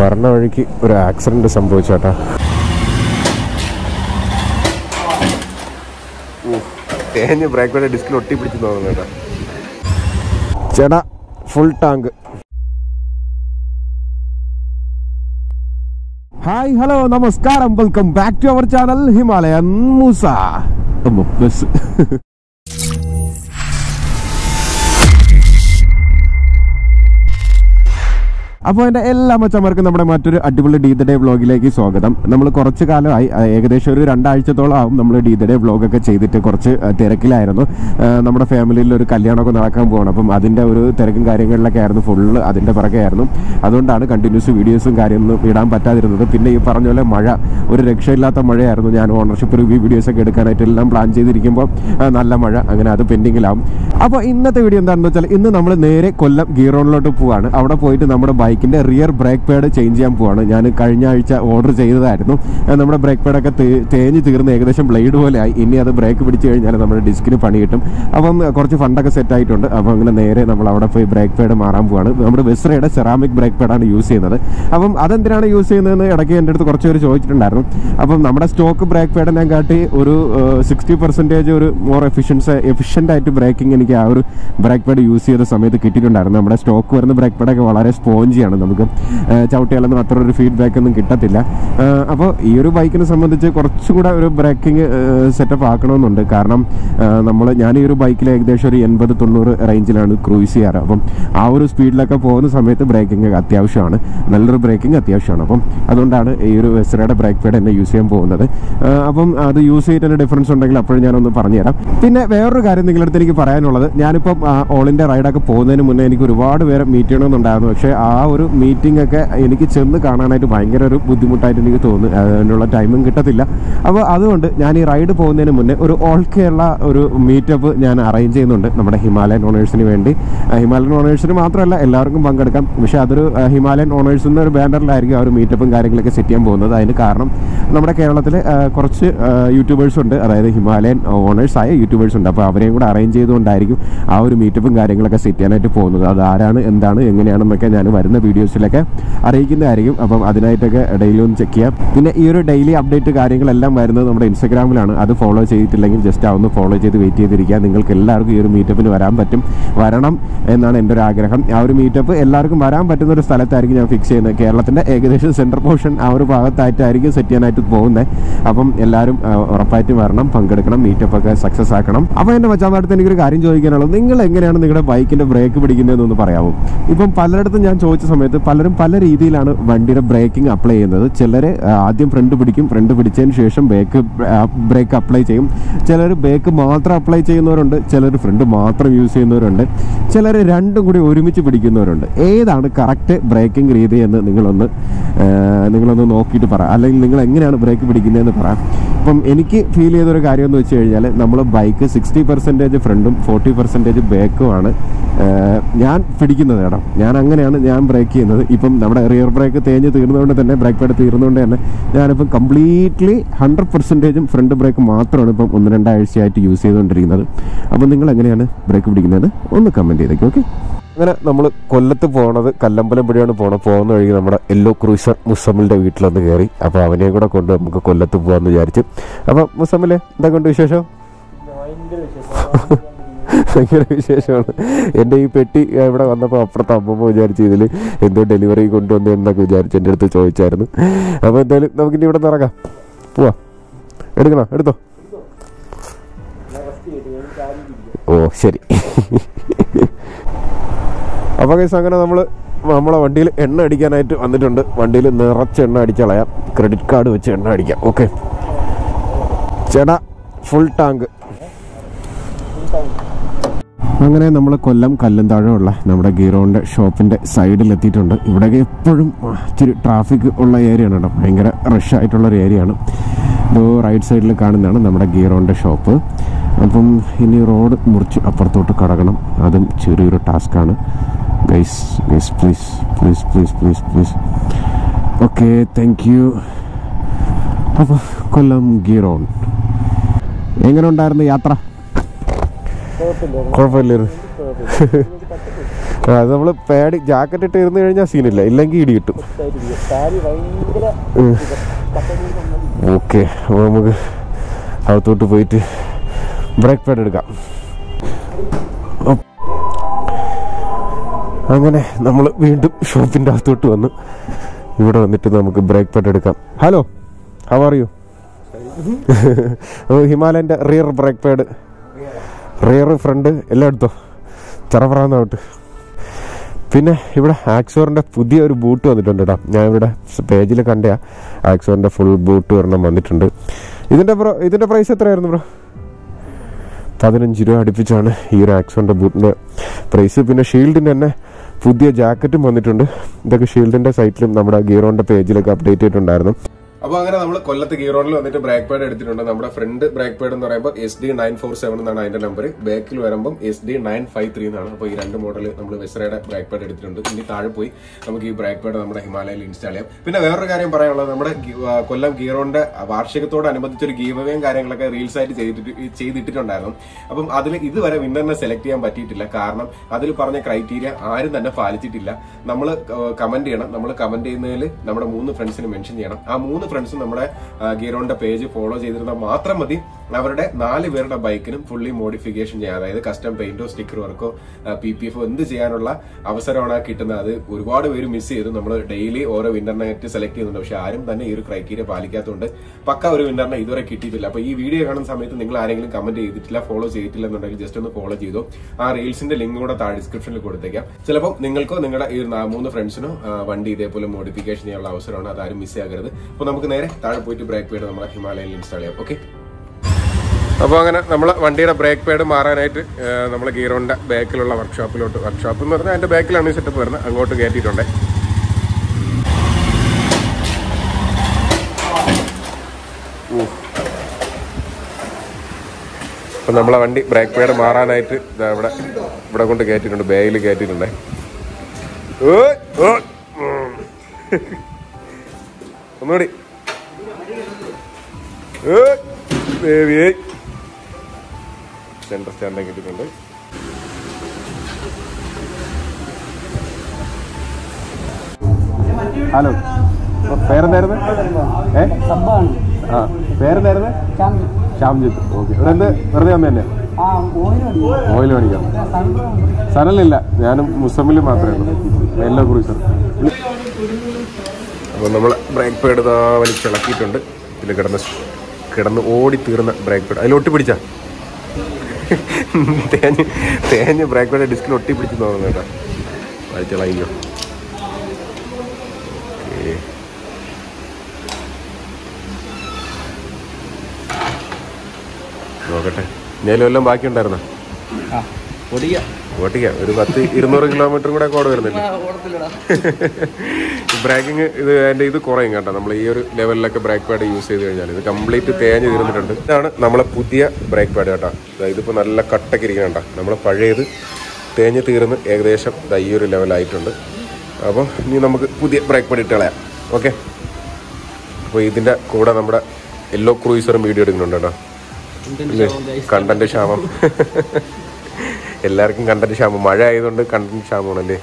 വരണ വഴിക്ക് ഒരു ആക്സിഡന്റ് സംഭവിച്ചേട്ടാ തേഞ്ഞ് ബ്രേക്ക് പേഡ് ഡിസ്കിൽ ഒട്ടിപ്പിടിച്ച് തോന്നുന്നു കേട്ടോ ചേട്ടാ ഫുൾ ടാങ്ക് ഹായ് ഹലോ നമസ്കാരം welcome back to our channel Himalayan Moosa bus അപ്പോൾ എൻ്റെ എല്ലാ മച്ചന്മാർക്കും നമ്മുടെ മറ്റൊരു അടിപൊളി ഡി ദ ഡേ വ്ളോഗിലേക്ക് സ്വാഗതം നമ്മൾ കുറച്ച് കാലമായി ആ, ഏകദേശം ഒരു രണ്ടാഴ്ചത്തോളം ആവും നമ്മൾ ഡി ദ ഡേ വ്ളോഗൊക്കെ ചെയ്തിട്ട് കുറച്ച് ആ, തിരക്കിലായിരുന്നു ആ, നമ്മുടെ ഫാമിലിയിൽ ഒരു കല്യാണമൊക്കെ നടക്കാൻ പോകണം അപ്പം അതിൻ്റെ ഒരു തിരക്കും കാര്യങ്ങളിലൊക്കെ ആയിരുന്നു ഫുള്ള് അതിൻ്റെ പിറകെയായിരുന്നു അതുകൊണ്ടാണ് കണ്ടിന്യൂസ് വീഡിയോസും കാര്യമൊന്നും ഇടാൻ പറ്റാതിരുന്നത് പിന്നെ ഈ പറഞ്ഞ പോലെ മഴ ഒരു രക്ഷയില്ലാത്ത മഴയായിരുന്നു ഞാൻ ഓണർഷിപ്പ് റിവ്യൂ വീഡിയോസൊക്കെ എടുക്കാനായിട്ട് എല്ലാം പ്ലാൻ ചെയ്തിരിക്കുമ്പോൾ ആ, നല്ല മഴ അങ്ങനെ അത് പെൻഡിങ്ങിലാവും അപ്പോൾ ഇന്നത്തെ വീഡിയോ എന്താണെന്ന് വെച്ചാൽ ഇന്ന് നമ്മൾ നേരെ കൊല്ലം ഗീറോണിലോട്ട് പോവാണ് അവിടെ പോയിട്ട് നമ്മുടെ ബൈക്കിന്റെ റിയർ ബ്രേക്ക് പാഡ് ചേഞ്ച് ചെയ്യാൻ പോവാണ് ഞാൻ കഴിഞ്ഞ ആഴ്ച ഓർഡർ ചെയ്തതായിരുന്നു ആ, നമ്മുടെ ബ്രേക്ക് പാഡൊക്കെ തേ- തേഞ്ഞ് തീർന്ന് ഏകദേശം ബ്ലേഡ് പോലെ ആയി ഇനി അത് ബ്രേക്ക് പിടിച്ച് കഴിഞ്ഞാൽ നമ്മുടെ ഡിസ്കിന് പണി കിട്ടും അപ്പം കുറച്ച് ഫണ്ടൊക്കെ സെറ്റ് ആയിട്ടുണ്ട് അപ്പം അങ്ങനെ നേരെ നമ്മൾ അവിടെ പോയി ബ്രേക്ക് പാഡ് മാറാൻ പോവാണ് നമ്മുടെ വെസ്രയുടെ സെറാമിക് ബ്രേക്ക് പാഡാണ് യൂസ് ചെയ്യുന്നത് അപ്പം അതെന്തിനാണ് യൂസ് ചെയ്യുന്നതെന്ന് ഇടയ്ക്ക് എൻ്റെ അടുത്ത് കുറച്ച് പേര് ചോദിച്ചിട്ടുണ്ടായിരുന്നു അപ്പം നമ്മുടെ സ്റ്റോക്ക് ബ്രേക്ക് പാഡിനെ കാട്ടി ഒരു സിക്സ്റ്റി പെർസെൻറ്റേജ് ഒരു മോർ എഫിഷ്യൻസ് എഫിഷ്യൻ്റ് ആയിട്ട് ബ്രേക്കിംഗ് എനിക്ക് ആ ഒരു ബ്രേക്ക് പാഡ് യൂസ് ചെയ്ത സമയത്ത് കിട്ടിയിട്ടുണ്ടായിരുന്നു നമ്മുടെ സ്റ്റോക്ക് വരുന്ന ബ്രേക്ക് പാഡൊക്കെ വളരെ സ്പോഞ്ചിയാണ് നമുക്ക് ആ, ചവിട്ടിയാലൊന്നും അത്ര ഒരു ഫീഡ്ബാക്ക് ഒന്നും കിട്ടത്തില്ല അപ്പോൾ ഈ ഒരു ബൈക്കിനെ സംബന്ധിച്ച് കുറച്ചുകൂടെ ഒരു ബ്രേക്കിംഗ് സെറ്റപ്പ് ആക്കണമെന്നുണ്ട് കാരണം നമ്മൾ ഞാൻ ഈ ഒരു ബൈക്കിൽ ഏകദേശം ഒരു എൺപത് തൊണ്ണൂറ് റേഞ്ചിലാണ് ക്രൂസ് ചെയ്യാറ് അപ്പം ആ ഒരു സ്പീഡിലൊക്കെ പോകുന്ന സമയത്ത് ബ്രേക്കിംഗ് അത്യാവശ്യമാണ് നല്ലൊരു ബ്രേക്കിംഗ് അത്യാവശ്യമാണ് അപ്പം അതുകൊണ്ടാണ് ഈ ഒരു വെസ്റയുടെ ബ്രേക്ക് പാഡ് എന്നെ യൂസ് ചെയ്യാൻ പോകുന്നത് ആ, അപ്പം അത് യൂസ് ചെയ്തിട്ട് ഡിഫറൻസ് ഉണ്ടെങ്കിൽ അപ്പോഴും ഞാനൊന്ന് പറഞ്ഞുതരാം പിന്നെ വേറൊരു കാര്യം നിങ്ങളുടെ അടുത്ത് എനിക്ക് പറയാനുള്ളത് ഞാനിപ്പം ഓൾ ഇന്ത്യ റൈഡൊക്കെ പോകുന്നതിന് മുന്നേ എനിക്ക് ഒരുപാട് പേരെ മീറ്റ് ചെയ്യണമെന്നുണ്ടായിരുന്നു പക്ഷേ ആ ഒരു മീറ്റിംഗ് ഒക്കെ എനിക്ക് ചെന്ന് കാണാനായിട്ട് ഭയങ്കര ഒരു ബുദ്ധിമുട്ടായിട്ട് എനിക്ക് തോന്നുന്നു അതിനുള്ള ടൈമും കിട്ടത്തില്ല അപ്പോൾ അതുകൊണ്ട് ഞാൻ ഈ റൈഡ് പോകുന്നതിന് മുന്നേ ഒരു ഓൾ കേരള ഒരു മീറ്റപ്പ് ഞാൻ അറേഞ്ച് ചെയ്യുന്നുണ്ട് നമ്മുടെ ഹിമാലയൻ ഓണേഴ്സിന് വേണ്ടി ആ, ഹിമാലയൻ ഓണേഴ്സിന് മാത്രമല്ല എല്ലാവർക്കും പങ്കെടുക്കാം പക്ഷേ അതൊരു ആ, ഹിമാലയൻ ഓണേഴ്സ് എന്നൊരു ബാനറിലായിരിക്കും ആ ഒരു മീറ്റപ്പും കാര്യങ്ങളൊക്കെ സെറ്റ് ചെയ്യാൻ പോകുന്നത് അതിന് കാരണം നമ്മുടെ കേരളത്തിൽ കുറച്ച് യൂട്യൂബേഴ്സ് ഉണ്ട് അതായത് ഹിമാലയൻ ഓണേഴ്സ് ആയ യൂട്യൂബേഴ്സ് ഉണ്ട് അപ്പോൾ അവരെയും കൂടെ അറേഞ്ച് ചെയ്തുകൊണ്ടായിരിക്കും ആ ഒരു മീറ്റപ്പും കാര്യങ്ങളൊക്കെ സെറ്റ് ചെയ്യാനായിട്ട് പോകുന്നത് അത് ആരാണ് എന്താണ് എങ്ങനെയാണെന്നൊക്കെ ഞാൻ വരുന്ന വീഡിയോസിലൊക്കെ അറിയിക്കുന്നതായിരിക്കും അപ്പം അതിനായിട്ടൊക്കെ ഡെയിലി ഒന്ന് ചെക്ക് ചെയ്യാം പിന്നെ ഈ ഒരു ഡെയിലി അപ്ഡേറ്റ് കാര്യങ്ങളെല്ലാം വരുന്നത് നമ്മുടെ ഇൻസ്റ്റാഗ്രാമിലാണ് അത് ഫോളോ ചെയ്തിട്ടില്ലെങ്കിൽ ജസ്റ്റ് ആ ഒന്ന് ഫോളോ ചെയ്ത് വെയിറ്റ് ചെയ്തിരിക്കുക നിങ്ങൾക്ക് എല്ലാവർക്കും ഈ ഒരു മീറ്റപ്പിന് വരാൻ പറ്റും വരണം എന്നാണ് എൻ്റെ ഒരു ആഗ്രഹം ആ ഒരു മീറ്റപ്പ് എല്ലാവർക്കും വരാൻ പറ്റുന്ന ഒരു സ്ഥലത്തായിരിക്കും ഞാൻ ഫിക്സ് ചെയ്യുന്നത് കേരളത്തിൻ്റെ ഏകദേശം സെൻട്രൽ പോർഷൻ ആ ഒരു ഭാഗത്തായിട്ടായിരിക്കും സെറ്റ് ചെയ്യാനായിട്ട് പോകുന്നത് അപ്പം എല്ലാവരും ആ, ഉറപ്പായിട്ടും വരണം പങ്കെടുക്കണം മീറ്റപ്പ് ഒക്കെ സക്സസ് ആക്കണം അപ്പോൾ എൻ്റെ മച്ചാമാരത്ത് എനിക്കൊരു കാര്യം ചോദിക്കാനുള്ളത് നിങ്ങൾ എങ്ങനെയാണ് നിങ്ങളുടെ ബൈക്കിൻ്റെ ബ്രേക്ക് പിടിക്കുന്നതെന്നൊന്ന് പറയാമോ ഇപ്പം പലയിടത്തും ഞാൻ ചോദിച്ച സമയത്ത് പലരും പല രീതിയിലാണ് വണ്ടിയുടെ ബ്രേക്കിംഗ് അപ്ലൈ ചെയ്യുന്നത് ചിലർ ആദ്യം ഫ്രണ്ട് പിടിക്കും ഫ്രണ്ട് പിടിച്ചതിന് ശേഷം ബേക്ക് ബ്രേക്ക് അപ്ലൈ ചെയ്യും ചിലർ ബേക്ക് മാത്രം അപ്ലൈ ചെയ്യുന്നവരുണ്ട് ചിലർ ഫ്രണ്ട് മാത്രം യൂസ് ചെയ്യുന്നവരുണ്ട് ചിലർ രണ്ടും കൂടി ഒരുമിച്ച് പിടിക്കുന്നവരുണ്ട് ഏതാണ് കറക്റ്റ് ബ്രേക്കിംഗ് രീതി എന്ന് നിങ്ങളൊന്ന് ആ, നിങ്ങളൊന്ന് നോക്കിയിട്ട് പറ അല്ലെങ്കിൽ നിങ്ങൾ എങ്ങനെയാണ് ബ്രേക്ക് പിടിക്കുന്നതെന്ന് പറ ഇപ്പം എനിക്ക് ഫീൽ ചെയ്തൊരു കാര്യം എന്ന് വെച്ച് കഴിഞ്ഞാൽ നമ്മൾ ബൈക്ക് സിക്സ്റ്റി പെർസെൻറ്റേജ് ഫ്രണ്ടും ഫോർട്ടി പെർസെൻറ്റേജ് ബാക്കുമാണ് ഞാൻ പിടിക്കുന്നത് കേട്ടോ ഞാൻ അങ്ങനെയാണ് ഞാൻ ബ്രേക്ക് ചെയ്യുന്നത് ഇപ്പം നമ്മുടെ റിയർ ബ്രേക്ക് തേഞ്ഞ് തീർന്നുകൊണ്ട് തന്നെ ബ്രേക്ക് പാഡ് തീർന്നുകൊണ്ട് തന്നെ ഞാനിപ്പം കംപ്ലീറ്റ്ലി ഹൺഡ്രഡ് പെർസെൻറ്റേജും ഫ്രണ്ട് ബ്രേക്ക് മാത്രമാണ് ഇപ്പം ഒന്ന് രണ്ടാഴ്ചയായിട്ട് യൂസ് ചെയ്തുകൊണ്ടിരിക്കുന്നത് അപ്പം നിങ്ങൾ എങ്ങനെയാണ് ബ്രേക്ക് പിടിക്കുന്നത് ഒന്ന് കമൻറ്റ് ചെയ്തേക്കും ഓക്കെ അങ്ങനെ നമ്മൾ കൊല്ലത്ത് പോണത് കല്ലമ്പലം വഴിയാണ് പോണത് പോകുന്ന വഴി നമ്മുടെ യെല്ലോ ക്രൂസർ മുസമ്മിലിന്റെ വീട്ടിലൊന്ന് കയറി അപ്പോൾ അവനെയും കൂടെ കൊണ്ട് നമുക്ക് കൊല്ലത്ത് പോകാമെന്ന് വിചാരിച്ചു അപ്പോൾ മുസമ്മിലെ എന്താ കൊണ്ട് വിശേഷം ഭയങ്കര വിശേഷമാണ് എൻ്റെ ഈ പെട്ടി ഇവിടെ വന്നപ്പോൾ അപ്പുറത്തെ അമ്മമ്മ വിചാരിച്ചു ഇതിൽ എന്തോ ഡെലിവറി കൊണ്ടുവന്നു എന്നൊക്കെ വിചാരിച്ചു എൻ്റെ അടുത്ത് ചോദിച്ചായിരുന്നു അപ്പോൾ എന്തായാലും നമുക്കിനി ഇവിടെ നിന്ന് ഇറങ്ങാം പോവാ എടുക്കണോ എടുത്തോ ഓ ശരി അപ്പോൾ കേസ് അങ്ങനെ നമ്മൾ നമ്മളെ വണ്ടിയിൽ എണ്ണ അടിക്കാനായിട്ട് വന്നിട്ടുണ്ട് വണ്ടിയിൽ നിറച്ച് എണ്ണ അടിച്ച് കളയാം ക്രെഡിറ്റ് കാർഡ് വെച്ച് എണ്ണ അടിക്കാം ഓക്കെ ചേട്ടാ ഫുൾ ടാങ്ക് അങ്ങനെ നമ്മൾ കൊല്ലം കല്ലന്താഴമുള്ള നമ്മുടെ ഗീറോൻ്റെ ഷോപ്പിൻ്റെ സൈഡിൽ എത്തിയിട്ടുണ്ട് ഇവിടെയൊക്കെ എപ്പോഴും ഇച്ചിരി ട്രാഫിക് ഉള്ള ഏരിയയാണ് കേട്ടോ ഭയങ്കര റഷ് ആയിട്ടുള്ളൊരു ഏരിയയാണ് ഇത് റൈറ്റ് സൈഡിൽ കാണുന്നതാണ് നമ്മുടെ ഗീറോൻ്റെ ഷോപ്പ് അപ്പം ഇനി റോഡ് മുറിച്ച് അപ്പുറത്തോട്ട് കടക്കണം അതും ചെറിയൊരു ടാസ്ക്കാണ് guys guys please please please please please okay thank you അപ്പോൾ കൊല്ലം ഗീറോൺ എങ്ങനെ ഉണ്ടായിരുന്നു യാത്ര കുഴപ്പമില്ലായിരുന്നു അത് നമ്മൾ പാഡ് ജാക്കറ്റ് ഇട്ട് ഇരുന്ന് കഴിഞ്ഞാൽ സീനില്ല ഇല്ലെങ്കിൽ ഇടി കിട്ടും ഓക്കെ അപ്പോൾ നമുക്ക് അകത്തോട്ട് പോയിട്ട് ബ്രേക്ക് പാഡ് എടുക്കാം അപ്പ്. അങ്ങനെ നമ്മൾ വീണ്ടും ഷോപ്പിൻ്റെ അകത്തോട്ട് വന്നു ഇവിടെ വന്നിട്ട് നമുക്ക് ബ്രേക്ക് പാഡ് എടുക്കാം ഹലോ ഹവ് ആർ യു ഹിമാലയൻ്റെ rear brake pad rear front എല്ലാം എടുത്തോ ചറപറാന്നോട്ട് പിന്നെ ഇവിടെ ആക്സോറിൻ്റെ പുതിയ ഒരു ബൂട്ട് വന്നിട്ടുണ്ട് കേട്ടോ ഞാൻ ഇവിടെ പേജിൽ കണ്ട ആക്സോറിൻ്റെ ഫുൾ ബൂട്ട് ഒരെണ്ണം വന്നിട്ടുണ്ട് ഇതിൻ്റെ ബ്രോ ഇതിൻ്റെ പ്രൈസ് എത്രയായിരുന്നു ബ്രോ പതിനഞ്ച് രൂപ അടുപ്പിച്ചാണ് ഈ ഒരു ആക്സോണിൻ്റെ ബൂട്ടിൻ്റെ പ്രൈസ് പിന്നെ ഷീൽഡിൻ്റെ തന്നെ പുതിയ ജാക്കറ്റും വന്നിട്ടുണ്ട് ഇതൊക്കെ ഷീൽഡിൻ്റെ സൈറ്റിലും നമ്മുടെ ഗീറോൻ്റെ പേജിലൊക്കെ അപ്ഡേറ്റ് ചെയ്തിട്ടുണ്ടായിരുന്നു അപ്പോൾ അങ്ങനെ നമ്മൾ കൊല്ലത്ത് ഗീറോണിൽ വന്നിട്ട് ബ്രേക്ക് പാഡ് എടുത്തിട്ടുണ്ട് നമ്മുടെ ഫ്രണ്ട് ബ്രേക്ക് പാഡ് എന്ന് പറയുമ്പോൾ S D nine four seven എന്നാണ് അതിന്റെ നമ്പർ ബാക്കിൽ വരുമ്പോൾ S D nine five three എന്നാണ് അപ്പോൾ ഈ രണ്ട് മോഡൽ നമ്മൾ വെസ്രയുടെ ബ്രേക്ക് പാഡ് എടുത്തിട്ടുണ്ട് ഇനി താഴെ പോയി നമുക്ക് ഈ ബ്രേക്ക് പാഡ് നമ്മുടെ ഹിമാലയയിൽ ഇൻസ്റ്റാൾ ചെയ്യാം പിന്നെ വേറൊരു കാര്യം പറയാനുള്ളത് നമ്മുടെ ഗി- ആ, കൊല്ലം ഗീറോണിന്റെ വാർഷികത്തോടനുബന്ധിച്ച് ഒരു ഗീവവേയും കാര്യങ്ങളൊക്കെ റീൽസ് ആയിട്ട് ചെയ്തിട്ട് ചെയ്തിട്ടിട്ടുണ്ടായിരുന്നു അപ്പം അതിൽ ഇതുവരെ വിന്നറിനെ സെലക്ട് ചെയ്യാൻ പറ്റിയിട്ടില്ല കാരണം അതിൽ പറഞ്ഞ ക്രൈറ്റീരിയ ആരും തന്നെ പാലിച്ചിട്ടില്ല നമ്മൾ കമന്റ് ചെയ്യണം നമ്മൾ കമന്റ് ചെയ്യുന്നതിൽ നമ്മുടെ മൂന്ന് ഫ്രണ്ട്സിന് മെൻഷൻ ചെയ്യണം ആ മൂന്ന് ഫ്രണ്ട്സും നമ്മുടെ ഗീറോണിന്റെ പേജ് ഫോളോ ചെയ്തിരുന്നാൽ മാത്രം മതി അവരുടെ നാല് പേരുടെ ബൈക്കിനും ഫുള്ളി മോഡിഫിക്കേഷൻ ചെയ്യാം അതായത് കസ്റ്റം പെയിന്റോ സ്റ്റിക്കർ വർക്കോ പി പി എഫോ എന്ത് ചെയ്യാനുള്ള അവസരമാണ് ആ കിട്ടുന്നത് അത് ഒരുപാട് പേര് മിസ് ചെയ്തു നമ്മൾ ഡെയിലി ഓരോ വിന്നറിനായിട്ട് സെലക്ട് ചെയ്യുന്നുണ്ട് പക്ഷെ ആരും തന്നെ ഈ ഒരു ക്രൈറ്റീരിയ പാലിക്കാത്തതുകൊണ്ട് പക്ക ഒരു വിന്നറിനെ ഇതുവരെ കിട്ടിയിട്ടില്ല അപ്പൊ ഈ വീഡിയോ കാണുന്ന സമയത്ത് നിങ്ങൾ ആരെങ്കിലും കമന്റ് ചെയ്തിട്ടില്ല ഫോളോ ചെയ്തിട്ടില്ല എന്നുണ്ടെങ്കിൽ ജസ്റ്റ് ഒന്ന് ഫോളോ ചെയ്തു ആ റീൽസിന്റെ ലിങ്ക് കൂടെ താഴെ ഡിസ്ക്രിപ്ഷനിൽ കൊടുത്തേക്കാം ചിലപ്പോൾ നിങ്ങൾക്കോ നിങ്ങളുടെ ഈ നാ- മൂന്ന് ഫ്രണ്ട്സിനോ വണ്ടി ഇതേപോലെ മോഡിഫിക്കേഷൻ ചെയ്യാനുള്ള അവസരമാണ് അതാരും മിസ് ആകരുത് അപ്പോൾ നമുക്ക് നേരെ താഴെ പോയിട്ട് ബ്രേക്ക് പേഡ് നമ്മുടെ ഹിമാലയയിൽ ഇൻസ്റ്റാൾ ചെയ്യാം ഓക്കെ അപ്പോൾ അങ്ങനെ നമ്മൾ വണ്ടിയുടെ ബ്രേക്ക് പാഡ് മാറാനായിട്ട് നമ്മൾ ഗീറോണിൻ്റെ ബാക്കിലുള്ള വർക്ക്ഷോപ്പിലോട്ട് വർക്ക്ഷോപ്പ് എന്ന് പറഞ്ഞാൽ അതിൻ്റെ ബാക്കിലാണ് ഈ സെറ്റപ്പ് വരുന്നത് അങ്ങോട്ട് കയറ്റിയിട്ടുണ്ട് അപ്പം നമ്മളെ വണ്ടി ബ്രേക്ക് പാഡ് മാറാനായിട്ട് ഇതാ ഇവിടെ ഇവിടെ കൊണ്ട് കയറ്റിയിട്ടുണ്ട് ബാഗിൽ കയറ്റിയിട്ടുണ്ട് ഓയ്, ഓയ്, ഉം. ഒന്നുകൂടി ഏയ്, ബേബി, ഏയ്. സെൻട്രൽ സ്റ്റാൻഡ് കിട്ടിയിട്ടുണ്ട് ഹലോ പേരെന്തായിരുന്നു ഏ സബ്ബാണ് ആ പേരെന്തായിരുന്നു ചാമ്പി ശ്യാംജിത്ത് ഓക്കെ ഇവിടെ എന്ത് വെറുതെ വന്നു തന്നെ ആ ഓയിലുണ്ട് ഓയിൽ മേടിക്കാം സനലില്ല ഞാനും മുസമ്മിൽ മാത്രമേ ഉള്ളൂ എല്ലാ കുറിച്ചും അപ്പോൾ നമ്മൾ ബ്രേക്ക് പേഡ് ഇതാ വലിച്ചിളക്കിയിട്ടുണ്ട് ഇതിൽ കിടന്ന് കിടന്ന് ഓടി തീർന്ന ബ്രേക്ക് പേഡ് അതിൽ ഒട്ടി പിടിച്ചാ തേഞ്ഞ് തേഞ്ഞ് ബ്രേക്ക് പേഡ് ഡിസ്കിൽ ഒട്ടി പിടിച്ച് തോന്നുന്നു കേട്ടോ വലിച്ചിളകിക്കോ ഓക്കേ. നോക്കട്ടെ ഇനിയും വല്ലതും ബാക്കി ഉണ്ടായിരുന്നോ ആ പൊടിയ ഓട്ടിക്കാം ഒരു പത്ത് ഇരുന്നൂറ് കിലോമീറ്റർ കൂടെ കോട് വരുന്നില്ല ഓടത്തില്ലടാ ബ്രേക്കിംഗ് ഇത് അതിന്റെ ഇത് കുറയും കേട്ടോ നമ്മൾ ഈ ഒരു ലെവലിലൊക്കെ ബ്രേക്ക് പാഡ് യൂസ് ചെയ്ത് കഴിഞ്ഞാൽ ഇത് കംപ്ലീറ്റ് തേഞ്ഞ് തീർന്നിട്ടുണ്ട് ഇതാണ് നമ്മളെ പുതിയ ബ്രേക്ക് പാഡ് കേട്ടോ ദാ ഇതിപ്പോ നല്ല കട്ടക്ക് ഇരിക്കണ നമ്മളെ പഴയത് തേഞ്ഞ് തീർന്ന് ഏകദേശം ദാ ഈ ഒരു ലെവലായിട്ടുണ്ട് അപ്പോൾ ഇനി നമുക്ക് പുതിയ ബ്രേക്ക് പാഡ് ഇട്ട് കളയാം ഓക്കെ അപ്പോൾ ഇതിന്റെ കൂടെ നമ്മുടെ യെല്ലോ ക്രൂയിസറും വീഡിയോ എടുക്കുന്നുണ്ട് കേട്ടോ കണ്ടന്റ് ക്ഷാമം എല്ലാവർക്കും കണ്ടന്റ് ക്ഷാമം മഴ ആയതുകൊണ്ട് കണ്ടന്റ് ക്ഷാമമാണല്ലേ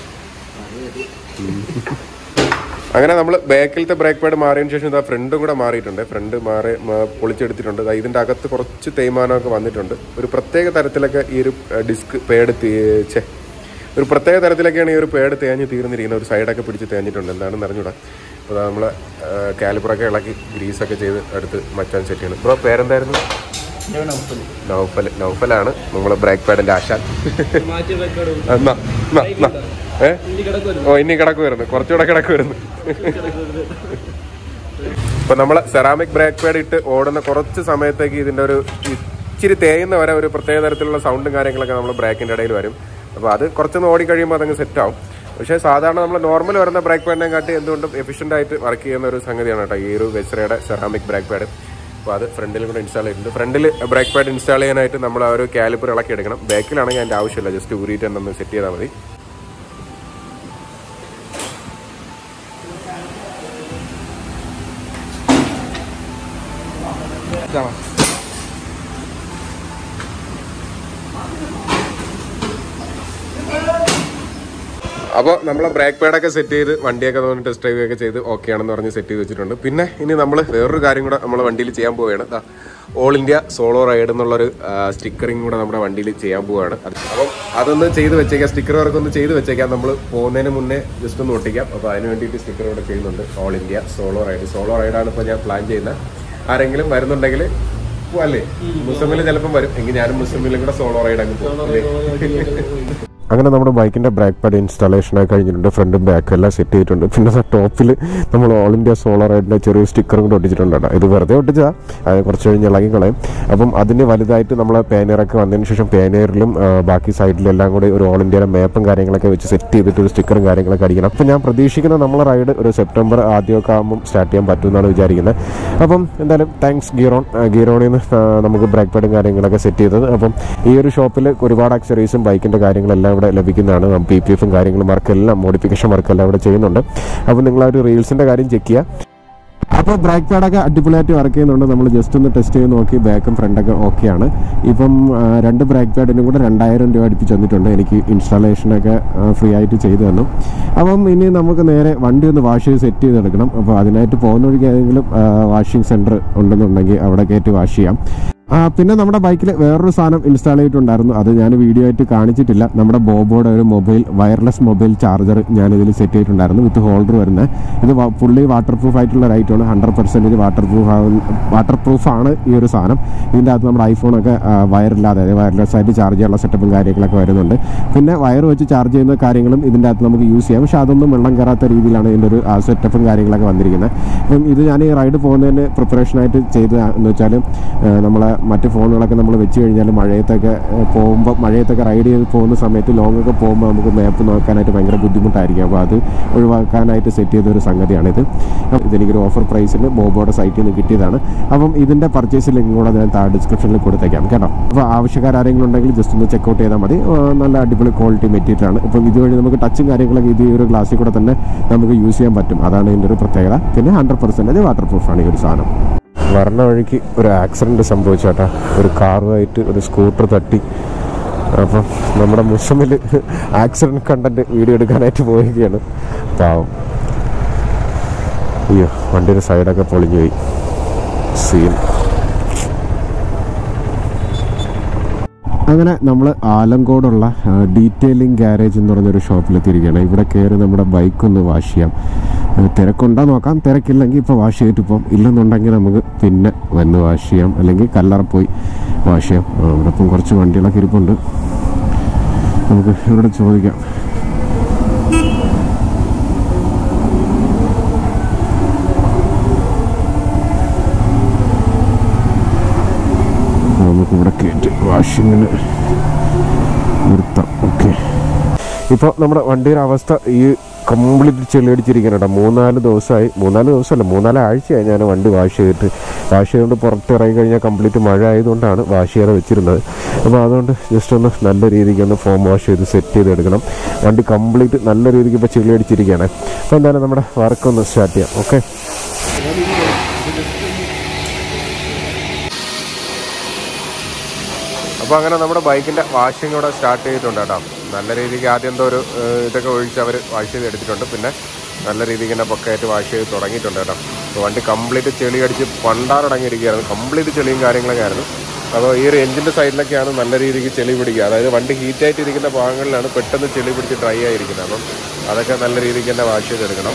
അങ്ങനെ നമ്മൾ ബാക്കിലത്തെ ബ്രേക്ക് പാഡ് മാറിയതിനു ശേഷം ഇതാ ഫ്രണ്ടും കൂടെ മാറിയിട്ടുണ്ട് ഫ്രണ്ട് മാറി മാ- പൊളിച്ചെടുത്തിട്ടുണ്ട് ദാ ഇതിന്റെ അകത്ത് കുറച്ച് തേയ്മാനമൊക്കെ വന്നിട്ടുണ്ട് ഒരു പ്രത്യേക തരത്തിലൊക്കെ ഈ ഒരു ഡിസ്ക് പേഡ് ഛേ ഒരു പ്രത്യേക തരത്തിലൊക്കെയാണ് ഈ ഒരു പേഡ് തേഞ്ഞ് തീർന്നിരിക്കുന്നത് ഒരു സൈഡൊക്കെ പിടിച്ച് തേഞ്ഞിട്ടുണ്ട് എന്താണെന്ന് അറിഞ്ഞൂടാ അപ്പോൾ നമ്മൾ കാലിപ്പറൊക്കെ ഇളക്കി ഗ്രീസൊക്കെ ചെയ്ത് അടുത്ത് മച്ചാൻ സെറ്റ് ചെയ്യണം ബ്രോ പേരെന്തായിരുന്നു നൗഫൽ നൗഫലാണ് നമ്മളെ ബ്രേക്ക് പാഡിന്റെ ആശാൻ മാറ്റി വെക്കടും എന്നാ എന്നാ, എന്നാ. ഏ ഓ ഇനി കിടക്ക് വരുന്നു കുറച്ചുകൂടെ കിടക്ക് വരുന്നു ഇപ്പൊ നമ്മള് സെറാമിക് ബ്രേക്ക് പാഡ് ഇട്ട് ഓടുന്ന കുറച്ച് സമയത്തേക്ക് ഇതിന്റെ ഒരു ഇച്ചിരി തേയുന്ന വരെ ഒരു പ്രത്യേക തരത്തിലുള്ള സൗണ്ടും കാര്യങ്ങളൊക്കെ നമ്മൾ ബ്രേക്കിന്റെ ഇടയിൽ വരും അപ്പൊ അത് കുറച്ചൊന്ന് ഓടി കഴിയുമ്പോൾ അതങ്ങ് സെറ്റ് ആവും പക്ഷേ സാധാരണ നമ്മൾ നോർമൽ വരുന്ന ബ്രേക്ക് പാഡിനെ കാട്ടി എന്തുകൊണ്ടും എഫിഷ്യന്റ് ആയിട്ട് വർക്ക് ചെയ്യുന്ന ഒരു സംഗതിയാണ് കേട്ടോ ഈ ഒരു വെസ്രയുടെ സെറാമിക് ബ്രേക്ക് പാഡ് അപ്പോൾ അത് ഫ്രണ്ടിൽ കൂടെ ഇൻസ്റ്റാൾ ചെയ്തിട്ടുണ്ട് ഫ്രണ്ടിൽ ബ്രേക്ക് പാഡ് ഇൻസ്റ്റാൾ ചെയ്യാനായിട്ട് നമ്മൾ ആ ഒരു കാലിപ്പർ ഇളക്കി എടുക്കണം ബാക്കിലാണെങ്കിൽ അതിന്റെ ആവശ്യമില്ല ജസ്റ്റ് ഊരിയിട്ട് തന്നെ ഒന്ന് സെറ്റ് ചെയ്താൽ മതി അപ്പോൾ നമ്മൾ ബ്രേക്ക് പാഡൊക്കെ സെറ്റ് ചെയ്ത് വണ്ടിയൊക്കെ നമ്മൾ ടെസ്റ്റ് ഡ്രൈവ് ഒക്കെ ചെയ്ത് ഓക്കെ ആണെന്ന് പറഞ്ഞ് സെറ്റ് ചെയ്ത് വെച്ചിട്ടുണ്ട് പിന്നെ ഇനി നമ്മൾ വേറൊരു കാര്യം കൂടെ നമ്മൾ വണ്ടിയിൽ ചെയ്യാൻ പോവുകയാണ് ദാ ഓൾ ഇന്ത്യ സോളോ റൈഡ് എന്നുള്ളൊരു സ്റ്റിക്കറിങ് കൂടെ നമ്മുടെ വണ്ടിയിൽ ചെയ്യാൻ പോവുകയാണ് അത് അപ്പം അതൊന്ന് ചെയ്ത് വെച്ചേക്കാം സ്റ്റിക്കർ വർക്ക് ഒന്ന് ചെയ്ത് വെച്ചേക്കാം നമ്മൾ പോകുന്നതിന് മുന്നേ ജസ്റ്റ് ഒന്ന് ഒട്ടിക്കാം അപ്പോൾ അതിന് വേണ്ടിയിട്ട് സ്റ്റിക്കർ ഇവിടെ ചെയ്യുന്നുണ്ട് all India solo ride solo റൈഡാണ് ഇപ്പോൾ ഞാൻ പ്ലാൻ ചെയ്യുന്നത് ആരെങ്കിലും വരുന്നുണ്ടെങ്കിൽ പോവല്ലേ മുസമ്മിൽ ചിലപ്പം വരും എങ്കിൽ ഞാനും മുസമ്മിലും കൂടെ സോളോ റൈഡ് അങ്ങ് പോകും അല്ലേ? അങ്ങനെ നമ്മുടെ ബൈക്കിന്റെ ബ്രേക്ക് പാഡ് ഇൻസ്റ്റാളേഷൻ ആയി കഴിഞ്ഞിട്ടുണ്ട് ഫ്രണ്ടും ബാക്കും എല്ലാം സെറ്റ് ചെയ്തിട്ടുണ്ട് പിന്നെ ടോപ്പിൽ നമ്മൾ ഓൾ ഇന്ത്യ സോളർ റൈഡിന്റെ ചെറിയ സ്റ്റിക്കറും കൂടെ ഒട്ടിച്ചിട്ടുണ്ട് കേട്ടോ ഇത് വെറുതെ ഒട്ടിച്ചാ അത് കുറച്ച് കഴിഞ്ഞ് ഇളകി കളയും അപ്പം അതിന് വലുതായിട്ട് നമ്മൾ പേനറൊക്കെ വന്നതിന് ശേഷം പേനറിലും ബാക്കി സൈഡിലും എല്ലാം കൂടി ഒരു ഓൾ ഇന്ത്യയുടെ മാപ്പും കാര്യങ്ങളൊക്കെ വെച്ച് സെറ്റ് ചെയ്തിട്ട് ഒരു സ്റ്റിക്കറും കാര്യങ്ങളൊക്കെ അടിക്കണം അപ്പം ഞാൻ പ്രതീക്ഷിക്കുന്ന നമ്മളെ റൈഡ് ഒരു സെപ്റ്റംബർ ആദ്യമൊക്കെ ആകുമ്പോൾ സ്റ്റാർട്ട് ചെയ്യാൻ പറ്റുമെന്നാണ് വിചാരിക്കുന്നത് അപ്പം എന്തായാലും താങ്ക്സ് ഗീറോൺ ഗീറോണിൽ നിന്ന് ആ, നമുക്ക് ബ്രേക്ക് പാഡും കാര്യങ്ങളൊക്കെ സെറ്റ് ചെയ്തത് അപ്പം ഈ ഒരു ഷോപ്പിൽ ഒരുപാട് അക്സറീസും ബൈക്കിൻ്റെ കാര്യങ്ങളെല്ലാം ഇവിടെ ലഭിക്കുന്നതാണ് പി പി എഫും കാര്യങ്ങളും വർക്കെല്ലാം മോഡിഫിക്കേഷൻ വർക്കെല്ലാം ഇവിടെ ചെയ്യുന്നുണ്ട് അപ്പോൾ നിങ്ങൾ ആ ഒരു റീൽസിൻ്റെ കാര്യം ചെക്ക് ചെയ്യുക അപ്പോൾ ബ്രേക്ക് പാഡൊക്കെ അടിപൊളിയായിട്ട് വർക്ക് ചെയ്യുന്നുണ്ട് നമ്മൾ ജസ്റ്റ് ഒന്ന് ടെസ്റ്റ് ചെയ്ത് നോക്കി ബാക്കും ഫ്രണ്ടൊക്കെ ഓക്കെയാണ് ഇപ്പം ആ, രണ്ട് ബ്രേക്ക് പാഡിനും കൂടെ രണ്ടായിരം രൂപ അടുപ്പിച്ച് തന്നിട്ടുണ്ട് എനിക്ക് ഇൻസ്റ്റാളേഷനൊക്കെ ഫ്രീ ആയിട്ട് ചെയ്തു തന്നു അപ്പം ഇനി നമുക്ക് നേരെ വണ്ടി ഒന്ന് വാഷ് ചെയ്ത് സെറ്റ് ചെയ്തെടുക്കണം അപ്പോൾ അതിനായിട്ട് പോകുന്ന വഴിക്ക് ഏതെങ്കിലും വാഷിംഗ് സെൻറ്റർ ഉണ്ടെന്നുണ്ടെങ്കിൽ അവിടെ കയറ്റി വാഷ് ചെയ്യാം ആ, പിന്നെ നമ്മുടെ ബൈക്കിൽ വേറൊരു സാധനം ഇൻസ്റ്റാൾ ചെയ്തിട്ടുണ്ടായിരുന്നു അത് ഞാൻ വീഡിയോ ആയിട്ട് കാണിച്ചിട്ടില്ല നമ്മുടെ ബോബോയുടെ ഒരു മൊബൈൽ വയർലെസ് മൊബൈൽ ചാർജർ ഞാൻ ഇതിൽ സെറ്റ് ചെയ്തിട്ടുണ്ടായിരുന്നു വിത്ത് ഹോൾഡർ വരുന്നത് ഇത് വ- ഫുള്ളി വാട്ടർ പ്രൂഫ് ആയിട്ടുള്ള ഒരു ഐറ്റമാണ് hundred percentage waterproof waterproof ആണ് ഈ ഒരു സാധനം ഇതിൻ്റെ അകത്ത് നമ്മുടെ ഐഫോണൊക്കെ വയറില്ലാതെ അതായത് വയർലെസ് ആയിട്ട് ചാർജ് ചെയ്യാനുള്ള സെറ്റപ്പും കാര്യങ്ങളൊക്കെ വരുന്നുണ്ട് പിന്നെ വയർ വെച്ച് ചാർജ് ചെയ്യുന്ന കാര്യങ്ങളും ഇതിൻ്റെ അകത്ത് നമുക്ക് യൂസ് ചെയ്യാം പക്ഷേ അതൊന്നും വെള്ളം കയറാത്ത രീതിയിലാണ് ഇതിൻ്റെ ഒരു സെറ്റപ്പും കാര്യങ്ങളൊക്കെ വന്നിരിക്കുന്നത് അപ്പം ഇത് ഞാൻ ഈ റൈഡ് പോകുന്നതിന് പ്രിപ്പറേഷനായിട്ട് ചെയ്ത് എന്ന് വെച്ചാൽ നമ്മളെ മറ്റ് ഫോണുകളൊക്കെ നമ്മൾ വെച്ച് കഴിഞ്ഞാൽ മഴയത്തൊക്കെ പോകുമ്പോൾ മഴയത്തൊക്കെ റൈഡ് ചെയ്ത് പോകുന്ന സമയത്ത് ലോങ് ഒക്കെ പോകുമ്പോൾ നമുക്ക് മാപ്പ് നോക്കാനായിട്ട് ഭയങ്കര ബുദ്ധിമുട്ടായിരിക്കും അപ്പോൾ അത് ഒഴിവാക്കാനായിട്ട് സെറ്റ് ചെയ്ത ഒരു സംഗതിയാണിത് ഇതെനിക്കൊരു ഓഫർ പ്രൈസിൽ ബോബോയുടെ സൈറ്റിൽ നിന്ന് കിട്ടിയതാണ് അപ്പം ഇതിൻ്റെ പർച്ചേസ് ലിങ്ക് കൂടെ ഞാൻ താഴെ ഡിസ്ക്രിപ്ഷനിൽ കൊടുത്തേക്കാം കേട്ടോ അപ്പോൾ ആവശ്യക്കാരെങ്കിലും ഉണ്ടെങ്കിൽ ജസ്റ്റ് ഒന്ന് ചെക്കൗട്ട് ചെയ്താൽ മതി ആ, നല്ല അടിപൊളി ക്വാളിറ്റി മെറ്റീരിയലാണ് ഇപ്പം ഇതുവഴി നമുക്ക് ടച്ചും കാര്യങ്ങളൊക്കെ ഇത് ഈ ഒരു ഗ്ലാസ്സിൽ കൂടെ തന്നെ നമുക്ക് യൂസ് ചെയ്യാൻ പറ്റും അതാണ് ഇതിൻ്റെ ഒരു പ്രത്യേകത പിന്നെ ഹൺഡ്രഡ് പെർസെൻറ്റേജ് വാട്ടർ പ്രൂഫാണ് ഈ ഒരു സാധനം വരണ വഴിക്ക് ഒരു ആക്സിഡൻറ്റ് സംഭവിച്ചേട്ടാ ഒരു കാറുമായിട്ട് ഒരു സ്കൂട്ടർ തട്ടി അപ്പം നമ്മുടെ മുസമിൽ ആക്സിഡൻറ്റ് കണ്ടന്റ് വീഡിയോ എടുക്കാനായിട്ട് പോവുകയാണ് പാവം അയ്യോ വണ്ടിയുടെ സൈഡൊക്കെ പൊളിഞ്ഞു പോയി സീൻ അങ്ങനെ നമ്മൾ ആലങ്കോടുള്ള ഡീറ്റെയിലിംഗ് ഗാരേജ് എന്ന് പറഞ്ഞൊരു ഷോപ്പിലെത്തിയിരിക്കുകയാണ് ഇവിടെ കയറി നമ്മുടെ ബൈക്ക് ഒന്ന് വാഷ് ചെയ്യാം ആ, തിരക്കുണ്ടോ നോക്കാം തിരക്കില്ലെങ്കിൽ ഇപ്പോൾ വാഷ് ചെയ്തിട്ട് പോകാം ഇല്ലെന്നുണ്ടെങ്കിൽ നമുക്ക് പിന്നെ വന്ന് വാഷ് ചെയ്യാം അല്ലെങ്കിൽ കല്ലറ പോയി വാഷ് ചെയ്യാം ആ, ഇവിടെ ഇപ്പം കുറച്ച് വണ്ടികളൊക്കെ ഇരിപ്പുണ്ട് നമുക്ക് ഇവിടെ ചോദിക്കാം നമുക്ക് ഇവിടെ കയറ്റി വാഷിങ്ങിന് നിർത്താം ഓക്കെ ഇപ്പോൾ നമ്മുടെ വണ്ടിയുടെ അവസ്ഥ ഈ കംപ്ലീറ്റ് ചെളിയടിച്ചിരിക്കണം കേട്ടോ മൂന്നാല് ദിവസമായി മൂന്നാല് ദിവസമല്ല മൂന്നാല് ആഴ്ചയായി ഞാൻ വണ്ടി വാഷ് ചെയ്തിട്ട് വാഷ് ചെയ്തുകൊണ്ട് പുറത്ത് ഇറങ്ങി കഴിഞ്ഞാൽ കംപ്ലീറ്റ് മഴ ആയതുകൊണ്ടാണ് വാഷ് ചെയ്യാതെ വെച്ചിരുന്നത് അപ്പോൾ അതുകൊണ്ട് ജസ്റ്റ് ഒന്ന് നല്ല രീതിക്ക് ഒന്ന് ഫോം വാഷ് ചെയ്ത് സെറ്റ് ചെയ്തെടുക്കണം വണ്ടി കംപ്ലീറ്റ് നല്ല രീതിക്ക് ഇപ്പോൾ ചെളിയടിച്ചിരിക്കുകയാണ് അപ്പോൾ എന്തായാലും നമ്മുടെ വർക്ക് ഒന്ന് സ്റ്റാർട്ട് ചെയ്യാം ഓക്കെ അപ്പോൾ അങ്ങനെ നമ്മുടെ ബൈക്കിൻ്റെ വാഷിംഗ് ഇവിടെ സ്റ്റാർട്ട് ചെയ്തിട്ടുണ്ട് കേട്ടോ നല്ല രീതിക്ക് ആദ്യം എന്തോ ഒരു ഏഹ്, ഇതൊക്കെ ഒഴിച്ച് അവർ വാഷ് ചെയ്ത് എടുത്തിട്ടുണ്ട് പിന്നെ നല്ല രീതിക്ക് തന്നെ പൊക്കയായിട്ട് വാഷ് ചെയ്ത് തുടങ്ങിയിട്ടുണ്ട് കേട്ടോ അപ്പോൾ വണ്ടി കംപ്ലീറ്റ് ചെളി അടിച്ച് പണ്ടാറടങ്ങിയിരിക്കുകയായിരുന്നു കംപ്ലീറ്റ് ചെളിയും കാര്യങ്ങളൊക്കെ ആയിരുന്നു അപ്പോൾ ഈ ഒരു എഞ്ചിൻ്റെ സൈഡിലൊക്കെയാണ് നല്ല രീതിക്ക് ചെളി പിടിക്കുക അതായത് വണ്ടി ഹീറ്റായിട്ട് ഇരിക്കുന്ന ഭാഗങ്ങളിലാണ് പെട്ടെന്ന് ചെളി പിടിച്ച് ഡ്രൈ ആയിരിക്കുന്നത് അപ്പം അതൊക്കെ നല്ല രീതിക്ക് തന്നെ വാഷ് ചെയ്തെടുക്കണം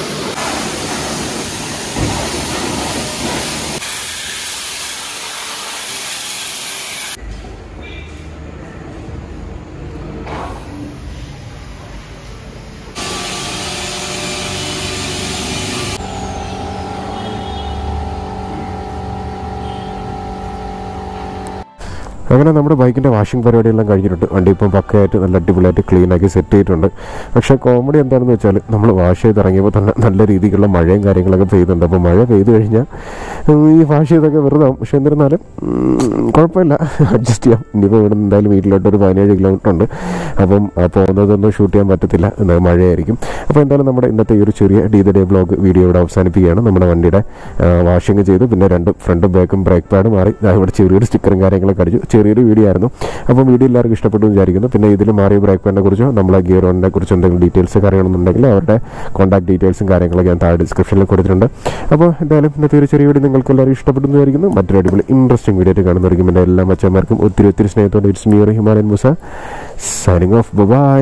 അങ്ങനെ നമ്മുടെ ബൈക്കിൻ്റെ വാഷിംഗ് പരിപാടിയെല്ലാം കഴിഞ്ഞിട്ടുണ്ട് വണ്ടി ഇപ്പം പക്കയായിട്ട് നല്ല അടിപൊളിയായിട്ട് ക്ലീൻ ആക്കി സെറ്റ് ചെയ്തിട്ടുണ്ട് പക്ഷേ കോമഡി എന്താണെന്ന് വെച്ചാൽ നമ്മൾ വാഷ് ചെയ്ത് ഇറങ്ങിയപ്പോൾ തന്നെ നല്ല രീതിക്കുള്ള മഴയും കാര്യങ്ങളൊക്കെ പെയ്യുന്നുണ്ട് അപ്പോൾ മഴ പെയ്തു കഴിഞ്ഞാൽ ഉം, ഈ വാഷ് ചെയ്തൊക്കെ വെറുതെ ആവും. പക്ഷേ എന്നിരുന്നാലും ഉം, കുഴപ്പമില്ല അഡ്ജസ്റ്റ് ചെയ്യാം ഇനിയിപ്പോൾ ഇവിടെ നിന്ന് എന്തായാലും വീട്ടിലോട്ട് ഒരു പതിനേഴ് കിലോമീറ്റർ ഉണ്ട് അപ്പം ആ പോകുന്നതൊന്നും ഷൂട്ട് ചെയ്യാൻ പറ്റത്തില്ല എന്നാൽ മഴയായിരിക്കും അപ്പോൾ എന്തായാലും നമ്മുടെ ഇന്നത്തെ ഈ ഒരു ചെറിയ D the day blog video ഇവിടെ അവസാനിപ്പിക്കുകയാണ് നമ്മുടെ വണ്ടിയുടെ വാഷിംഗ് ചെയ്തു പിന്നെ രണ്ട് ഫ്രണ്ടും ബാക്കും ബ്രേക്ക് പാഡ് മാറി ദാ ഇവിടെ ചെറിയൊരു സ്റ്റിക്കറും കാര്യങ്ങളൊക്കെ അടിച്ചു ചെറിയൊരു വീഡിയോ ആയിരുന്നു അപ്പോൾ വീഡിയോ എല്ലാവർക്കും ഇഷ്ടപ്പെട്ടു എന്ന് വിചാരിക്കുന്നു പിന്നെ ഇതിൽ മാറിയ ബ്രേക്ക് പാനിനെ കുറിച്ചോ നമ്മളെ ഗിയർ ഓണിനെ കുറിച്ച് എന്തെങ്കിലും ഡീറ്റെയിൽസ് അറിയണമെന്നുണ്ടെങ്കിൽ അവരുടെ കോൺടാക്ട് ഡീറ്റെയിൽസും കാര്യങ്ങളൊക്കെ ഞാൻ താഴെ ഡിസ്ക്രിപ്ഷനിൽ കൊടുത്തിട്ടുണ്ട് അപ്പോൾ എന്തായാലും ഇന്നത്തെ ഒരു ചെറിയ വീഡിയോ നിങ്ങൾക്ക് എല്ലാവരും ഇഷ്ടപ്പെട്ടു എന്ന് വിചാരിക്കുന്നു മറ്റൊരു അടിപൊളി ഇൻട്രസ്റ്റിംഗ് വീഡിയോ ആയിട്ട് കാണുന്നതായിരിക്കും എൻ്റെ എല്ലാ മച്ചന്മാർക്കും ഒത്തിരി ഒത്തിരി സ്നേഹത്തോടെ it's me your Himalayan Musa signing off bye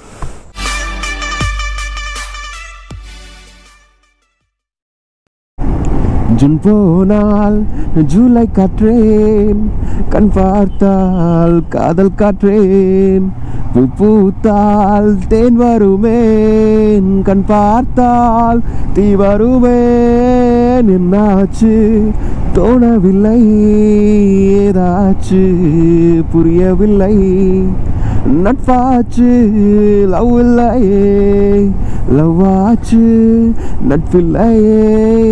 June போனால் ஜூலை காற்றேன் கண் பார்த்தால் காதல் காற்றேன் பூ பூத்தால் தேன் வருமேன் கண் பார்த்தால் தீ வருமேன் என்னாச்சு தோணவில்லை ஏதாச்சு புரியவில்லை நட்பாச்சு லவ் இல்லையே லவ் ஆச்சு நட்பில்லையே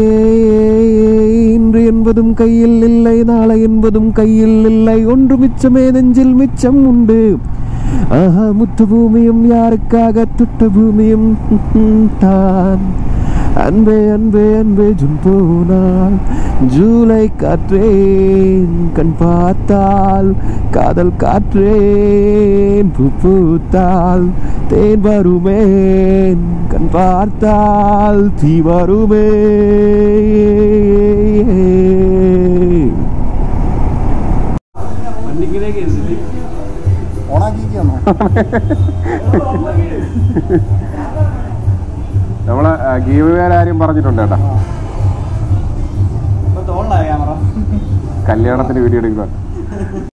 இன்று என்பதும் கையில் இல்லை நாளை என்பதும் கையில் இல்லை ஒன்று மிச்சமே நெஞ்சில் மிச்சம் உண்டு ஆஹா முத்து பூமியும் யாருக்காக துட்ட பூமியும் தான் அன்பே அன்பே அன்பே ஜுன் போனால் ஜூலை காற்றேன் கண் பார்த்தால் காதல் காற்றேன் பூ பூத்தால் தேன் வருமேன் கண் பார்த்தால் தீ வருமே വണ്ടിക്കിലേക്ക് ഇരുന്നിട്ട് ഓണാക്കിയിരിക്കുകയാണോ നമ്മളെ ഗീവ് ആരും പറഞ്ഞിട്ടുണ്ട് കേട്ടാ ഇപ്പൊ തോളായ ക്യാമറ കല്യാണത്തിന് വീഡിയോ എടുക്കുക